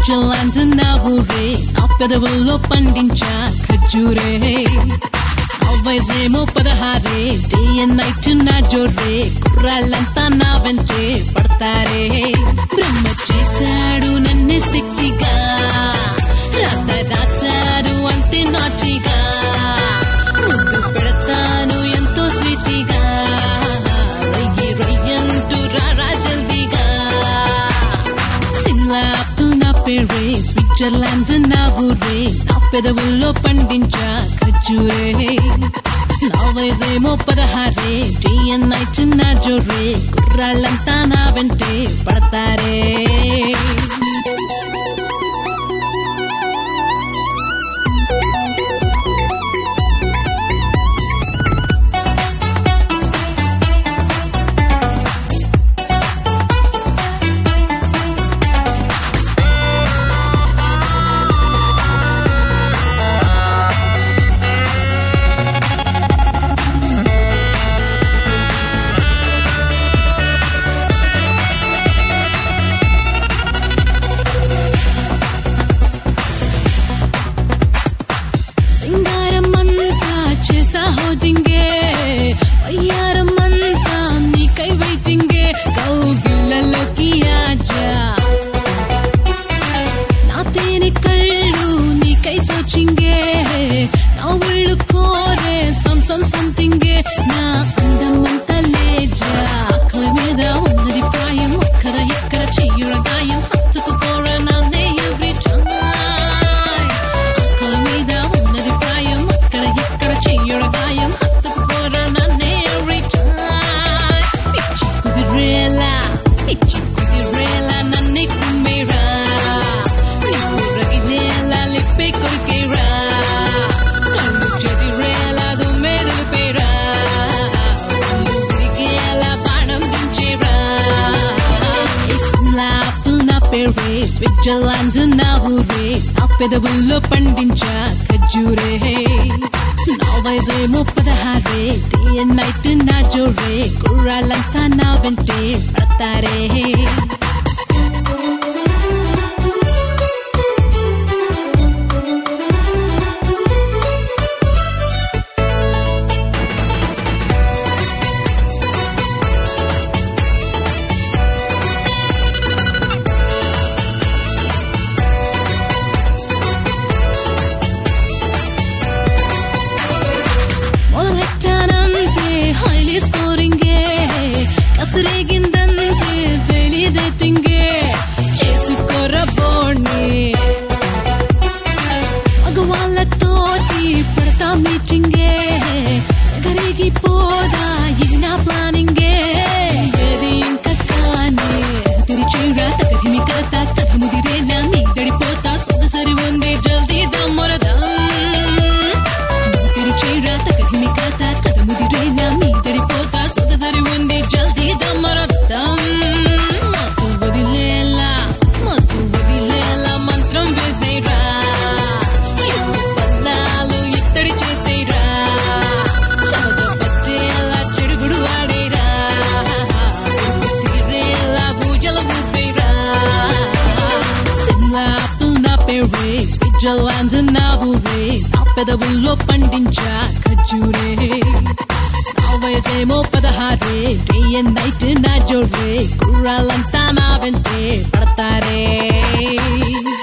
Switzerland నా ఊరే నా పెదవుల్లో పండించా ఖర్జూరే వయసేమో పదహారే డే అండ్ నైట్ నా జోరే కుర్రాళ్ళంతా నా వెంటే పడతారే బ్రహ్మ చేశాడు నన్నే సెక్సీగా రాత రాశాడు అంతే నాచిగా ముద్దు పెడతాను ఎంతో స్వీటీగా రయ్యి రయ్యంటూ రారా జల్దీగా సిమ్లా అప్పు నా పేరే స్విట్జర్లాండ్ నా ఊరే నా పెదవుల్లో పండించా ఖర్జూరే నా వయసేమో పదహారే డే అండ్ నైట్ నా జోరే కుర్రాళ్ళంతా నా వెంటే పడతారే సింగారం అంతా చేసా హోజింగే వయ్యారం అంతా నీకై వెయిటింగే కౌగిళ్ళలోకి ఆజా నా తేనె కళ్ళు నీకై సోచింగే నా ఒళ్ళు కోరే సం సం సంథింగే నా అందమంతా లేజా అక్కల మీద ఉన్నది ప్రాయం అక్కడ ఎక్కడ చెయ్యుర గాయం హత్తుకుపోరా నన్నే ఎవ్రీ టైం అక్కల మీద ఉన్నది ప్రాయం అక్కడ ఎక్కడ చెయ్యుర గాయం హత్తుకుపోరా నన్నే ఎవ్రీ టైం పిచ్చి కుదిరేలా పిచ్చి కుదిరేలా నన్నే కుమ్మేరా నీకు రగిలేలా లిప్పే కొరికేరా కళ్ళు చెదిరేలా దుమ్మే దులిపేరా కళ్ళు విరిగేలా బాణం దించేరా ఇస్లాపు నా పేరే స్విట్జర్లాండ్ నా ఊరే నా పెదవుల్లో పండించా ఖర్జూరే నా వయసేమో పదహారే డే అండ్ నైట్ నా జోరే కుర్రాళ్ళంతా నా వెంటే పడతారే మొదలెట్టానంటే హైలీ స్కోరింగే కసిరేగిందంటే డైలీ డేటింగే చేసుకోర బోర్ని మగవాళ్ళతోటి పెడతా మీటింగే సగరిగి పోదా ఇది నా ప్లానింగే ఏది ఇంకా కానీ తిరిచేరా తగదిమి కథ కథ ముదిరేలా నీ దడిపోతా సొగసరి ఉంది జల్దీ దమ్మరదం తిరిచేరా తగదిమి కథ కథ ముదిరేలా నీ దడిపోతా సొగసరి ఉంది జల్దీ దమ్మరదం మత్తు వదిలేలా మత్తు వదిలేలా మంత్రం వేసేరా ఎత్తు పల్లాలు ఇత్తడి చేసేరా చెమట పట్టేలా చెడుగుడు వాడేరా తీరేలా పూజలు ఊపేరా సిమ్లా ఆపిల్ నా పేరే స్విట్జర్లాండ్ నా ఊరే నా పెదవుల్లో పండించా ఖర్జూరే నా వయసేమో పదహారే డే అండ్ నైట్ నా జోరే కుర్రాళ్ళంతా నా వెంటే పడతారే